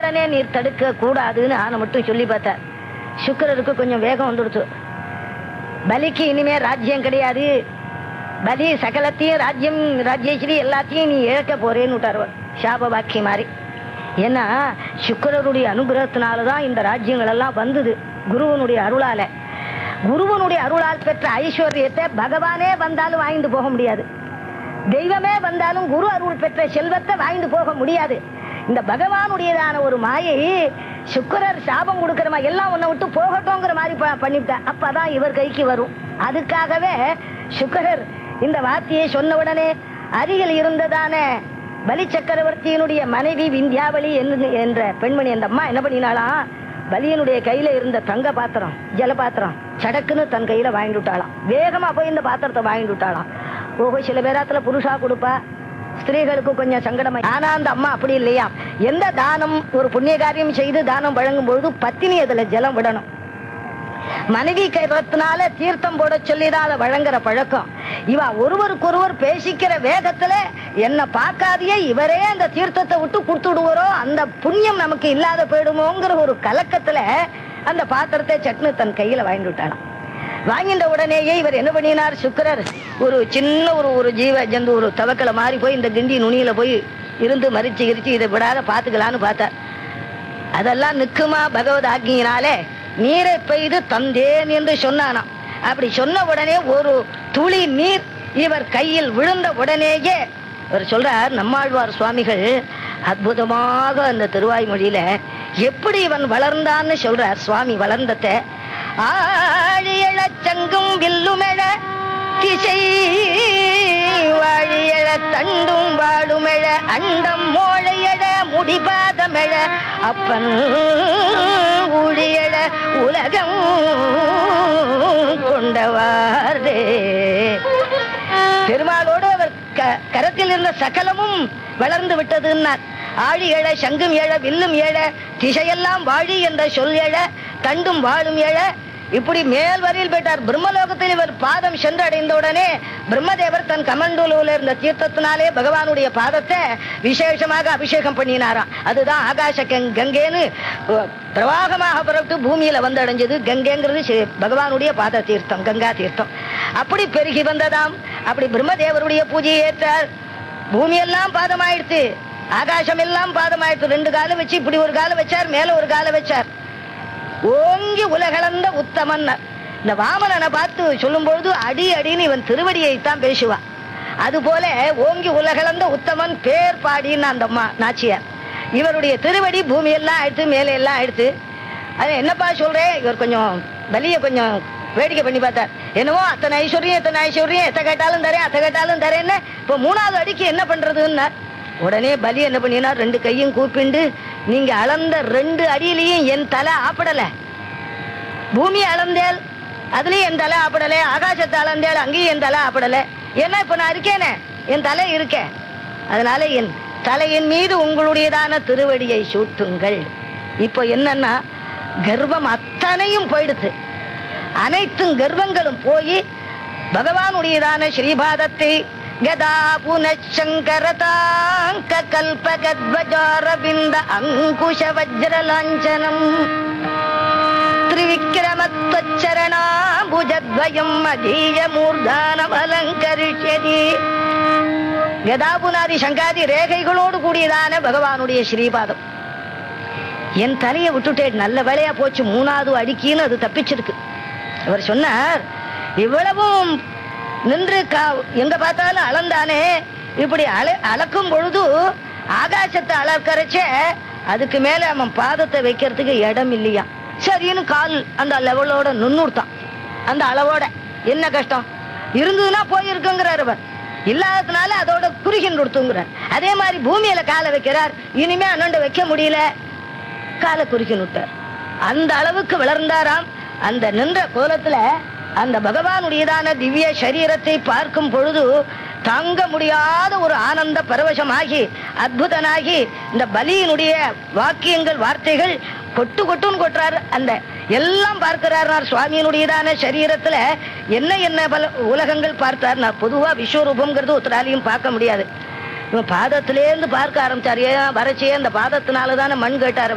உடனே நீர் தடுக்க கூடாதுன்னு ஆனை மட்டும் சொல்லி பார்த்தார் சுக்கிரருக்கு கொஞ்சம் வேகம் வந்துடுச்சு பலிக்கு இனிமே ராஜ்யம் கிடையாது பலி சகலத்தையும் ராஜ்யம் ராஜ்யஸ்ரீ எல்லாத்தையும் நீ இழக்க போறேன்னு விட்டார் அவர். சாப வாக்கி மாதிரி ஏன்னா சுக்கிரருடைய அனுகிரகத்தினால தான் இந்த ராஜ்யங்கள் எல்லாம் வந்தது குருவனுடைய அருளால குருவனுடைய அருளால் பெற்ற ஐஸ்வர்யத்தை பகவானே வந்தாலும் வாங்கிட்டு போக முடியாது தெய்வமே வந்தாலும் குரு அருள் பெற்ற செல்வத்தை வாங்கிட்டு போக முடியாது இந்த பகவானுடையதான ஒரு மாயை சுக்கிரர் சாபம் கொடுக்கிற மாதிரி எல்லாம் உன்னை விட்டு போகட்டும்ங்கிற மாதிரி ப- பண்ணிவிட்டா அப்பதான் இவர் கைக்கு வரும் அதுக்காகவே சுக்கிரர் இந்த வார்த்தையை சொன்ன உடனே அருகில் இருந்ததான பலி சக்கரவர்த்தியினுடைய மனைவி விந்தியாவளி என்று- என்ற பெண்மணி அந்த அம்மா என்ன பண்ணினாலாம் பலியனுடைய கையில இருந்த தங்க பாத்திரம் ஜல பாத்திரம் சடக்குன்னு தன் கையில வாங்கிட்டு விட்டாளாம் வேகமா போய் இந்த பாத்திரத்தை வாங்கிட்டு விட்டாளாம் ஓஹோ சில பேராத்துல புருஷா கொடுப்பா ஸ்திரீகளுக்கு கொஞ்சம் சங்கடமா ஆனா அந்த அம்மா அப்படி இல்லையா எந்த தானம் ஒரு புண்ணிய காரியம் செய்து தானம் வழங்கும் பொழுது பத்தினி அதுல ஜலம் விடணும் மனைவி கைரத்தினால தீர்த்தம் போட சொல்லிதான் அதை வழங்குற பழக்கம் இவ ஒருவருக்கொருவர் பேசிக்கிற வேகத்துல என்ன பார்க்காதையே இவரே அந்த தீர்த்தத்தை விட்டு கொடுத்து விடுவாரோ அந்த புண்ணியம் நமக்கு இல்லாத போயிடுமோங்கிற ஒரு கலக்கத்துல அந்த பாத்திரத்தை சட்னு தன் கையில வாங்கிட்டு விட்டாளாம் வாங்கிட்ட உடனேயே இவர் என்ன பண்ணினார் சுக்கிரர் ஒரு சின்ன ஒரு ஒரு ஜீவ ஜந்து ஒரு தவக்கலை மாதிரி போய் இந்த கிண்டி நுனியில போய் இருந்து மறிச்சு கிரிச்சு இதை விடாத பாத்துக்கலான்னு பார்த்தார் அதெல்லாம் நிக்குமா பகவத் ஆக்கியினாலே நீரை பெய்து தந்தேன் என்று சொன்னானாம் அப்படி சொன்ன உடனே ஒரு துளி நீர் இவர் கையில் விழுந்த உடனேயே இவர் சொல்றார் நம்மாழ்வார் சுவாமிகள் அற்புதமாக அந்த திருவாய்மொழியில எப்படி இவன் வளர்ந்தான்னு சொல்றார் சுவாமி வளர்ந்தத ஆழியழச் சங்கும் வில்லுமெழ திசை வாழியழ தண்டும் வாழுமெழ அண்டம் மோழையழ முடிபாதமெழ அப்பன் ஊழியழ உலகம் கொண்டவாரே பெருமாளோடு அவர் க- கரத்தில் இருந்த சகலமும் வளர்ந்து விட்டதுன்னார் ஆழி எழ சங்கும் எழ வில்லும் எழ திசையெல்லாம் வாழி என்ற சொல் எழ தண்டும் வாழும் எழ இப்படி மேல் வரையில் போயிட்டார் பிரம்மலோகத்தில் இவர் பாதம் சென்றடைந்த உடனே பிரம்மதேவர் தன் கமண்டூலுல இருந்த தீர்த்தத்தினாலே பகவானுடைய பாதத்தை விசேஷமாக அபிஷேகம் பண்ணினாராம் அதுதான் ஆகாச கங்- கங்கைன்னு அஹ், பிரவாகமாக புறப்பட்டு பூமியில வந்து அடைஞ்சது கங்கைங்கிறது சி- பகவானுடைய பாத தீர்த்தம் கங்கா தீர்த்தம் அப்படி பெருகி வந்ததாம் அப்படி பிரம்மதேவருடைய பூஜையை ஏற்றார் பூமியெல்லாம் பாதமாயிடுச்சு ஆகாசம் எல்லாம் பாதமாயிடுச்சு ரெண்டு காலம் வச்சு இப்படி ஒரு காலம் வச்சார் மேல ஒரு காலம் வச்சார் ஓங்கி உலகளந்த உத்தமன் இந்த வாமனனை பார்த்து சொல்லும் பொழுது அடி அடின்னு இவன் திருவடியைத்தான் பேசுவான் அதுபோல ஓங்கி உலகளந்த உத்தமன் பேர் பாடின்னு அந்த அம்மா நாச்சியார் இவருடைய திருவடி பூமியெல்லாம் ஆயிடுத்து மேலே எல்லாம் ஆயிடுத்து அது என்னப்பா சொல்றேன் இவர் கொஞ்சம் பலிய கொஞ்சம் வேடிக்கை பண்ணி பார்த்தார் என்னமோ அத்தனை ஐஸ்வர்யம் எத்தனை ஐஸ்வர்யம் எத்த கேட்டாலும் தரேன் அத்தை கேட்டாலும் தரேன்னு இப்போ மூணாவது அடிக்கு என்ன பண்றதுன்னார் உடனே பலி என்ன பண்ணினார் ரெண்டு கையும் கூப்பிண்டு நீங்க அளந்த ரெண்டு அடியிலையும் என் தலை ஆப்படல பூமி அளந்தேல் அதுலயும் என் தலை ஆப்படல ஆகாசத்தை அளந்தேல் அங்கேயும் என் தலை ஆப்படல ஏன்னா இப்ப நான் இருக்கேனே என் தலை இருக்கேன் அதனால என் தலையின் மீது உங்களுடையதான திருவடியை சூட்டுங்கள் இப்போ என்னன்னா கர்வம் அத்தனையும் போயிடுது அனைத்தும் கர்வங்களும் போய் பகவானுடையதான ஸ்ரீபாதத்தை கதா புனச்சங்கரதாங்க கல்பகத்வஜாரவிந்த அங்குஷ வஜ்ரலாஞ்சனம் திரிவிக்ரமத்வச்சரணாபுஜத்வயம் அதீய மூர்தானம் அலங்கரிஷ்யதி கதாபுனாதி சங்காதி ரேகைகளோடு கூடியதான பகவானுடைய ஸ்ரீபாதம் என் தலையை விட்டுட்டேன் நல்ல வேலையா போச்சு மூணாவது அடிக்கின்னு அது தப்பிச்சிருக்கு அவர் சொன்னார் இவ்வளவும் நின்று கா- எங்க பார்த்தாலும் அளந்தானே இப்படி அள அளக்கும் பொழுது ஆகாசத்தை அளக்கரைச்சே அதுக்கு மேல அவன் பாதத்தை வைக்கிறதுக்கு இடம் இல்லையா சரின்னு கால் அந்த லெவலோட நுண்ணுடுத்தான் அந்த அளவோட என்ன கஷ்டம் இருந்ததுன்னா போயிருக்குங்கிறார் அவர் இல்லாததுனால அதோட குறுகின் கொடுத்துங்கிறார் அதே மாதிரி பூமியில காலை வைக்கிறார் இனிமே அண்ணண்ட வைக்க முடியல காலை குறுக்கி விட்டார் அந்த அளவுக்கு வளர்ந்தாராம் அந்த நின்ற கோலத்துல அந்த பகவானுடையதான திவ்ய சரீரத்தை பார்க்கும் பொழுது தாங்க முடியாத ஒரு ஆனந்த பரவசமாகி அற்புதனாகி இந்த பலியினுடைய வாக்கியங்கள் வார்த்தைகள் கொட்டு கொட்டுன்னு கொட்டுறாரு அந்த எல்லாம் பார்க்கிறார் சுவாமியினுடையதான சரீரத்துல என்ன என்ன பல உலகங்கள் பார்த்தார் நான் பொதுவா விஸ்வரூபம்ங்கிறது ஒருத்தராலையும் பார்க்க முடியாது இவன் பாதத்திலேருந்து பார்க்க ஆரம்பிச்சார் ஏன் வரச்சே அந்த பாதத்தினால தானே மண் கேட்டார்